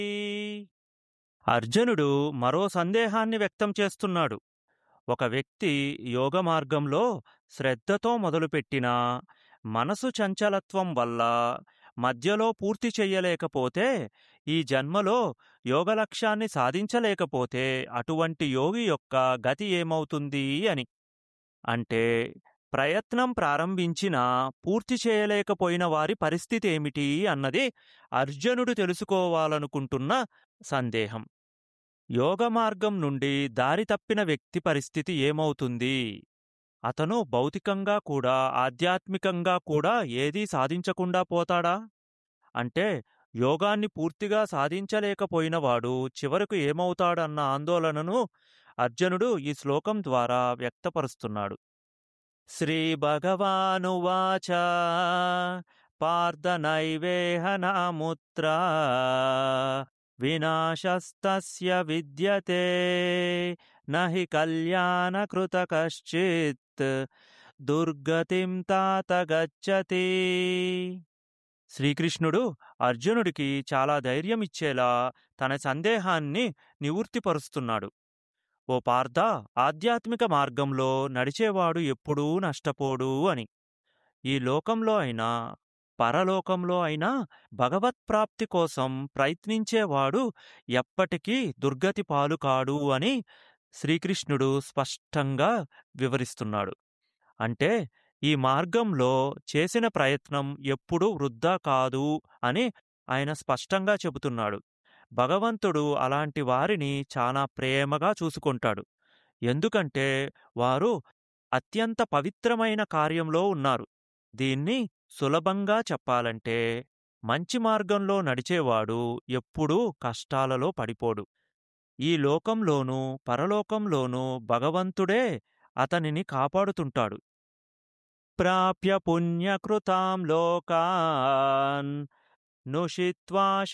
అర్జునుడు మరో సందేహాన్ని వ్యక్తం చేస్తున్నాడు ఒక వ్యక్తి యోగ మార్గంలో శ్రద్ధతో మొదలుపెట్టినా మనసు చంచలత్వం వల్ల మధ్యలో పూర్తి చెయ్యలేకపోతే ఈ జన్మలో యోగ లక్ష్యాన్ని సాధించలేకపోతే అటువంటి యోగి యొక్క గతి ఏమవుతుంది అని అంటే ప్రయత్నం ప్రారంభించినా పూర్తి చేయలేకపోయిన వారి పరిస్థితి ఏమిటి అన్నది అర్జునుడు తెలుసుకోవాలనుకుంటున్న సందేహం యోగ మార్గం నుండి దారి తప్పిన వ్యక్తి పరిస్థితి ఏమవుతుంది అతను భౌతికంగా కూడా ఆధ్యాత్మికంగా కూడా ఏదీ సాధించకుండా పోతాడా అంటే యోగాన్ని పూర్తిగా సాధించలేకపోయినవాడు చివరకు ఏమవుతాడన్న ఆందోళనను అర్జునుడు ఈ శ్లోకం ద్వారా వ్యక్తపరుస్తున్నాడు శ్రీ భగవానువాచ పార్థనైవేహ నాముత్ర వినాశస్తస్య విద్యతే నహి కళ్యాణకృత కశ్చిత్ దుర్గతిం తాత గచ్చతి శ్రీకృష్ణుడు అర్జునుడికి చాలా ధైర్యం ఇచ్చేలా తన సందేహాన్ని నివృత్తిపరుస్తున్నాడు ఓ పార్థ ఆధ్యాత్మిక మార్గంలో నడిచేవాడు ఎప్పుడూ నష్టపోడు అని ఈ లోకంలో అయినా పరలోకంలో అయినా భగవత్ప్రాప్తి కోసం ప్రయత్నించేవాడు ఎప్పటికీ దుర్గతి పాలు కాడు అని శ్రీకృష్ణుడు స్పష్టంగా వివరిస్తున్నాడు అంటే ఈ మార్గంలో చేసిన ప్రయత్నం ఎప్పుడూ వృద్ధా కాదు అని ఆయన స్పష్టంగా చెబుతున్నాడు భగవంతుడు అలాంటి వారిని చాలా ప్రేమగా చూసుకుంటాడు ఎందుకంటే వారు అత్యంత పవిత్రమైన కార్యంలో ఉన్నారు దీన్ని సులభంగా చెప్పాలంటే మంచి మార్గంలో నడిచేవాడు ఎప్పుడూ కష్టాలలో పడిపోడు ఈ లోకంలోనూ పరలోకంలోనూ భగవంతుడే అతనిని కాపాడుతుంటాడు ప్రాప్య పుణ్యకృతాం లోకాన్ నుషిత్వా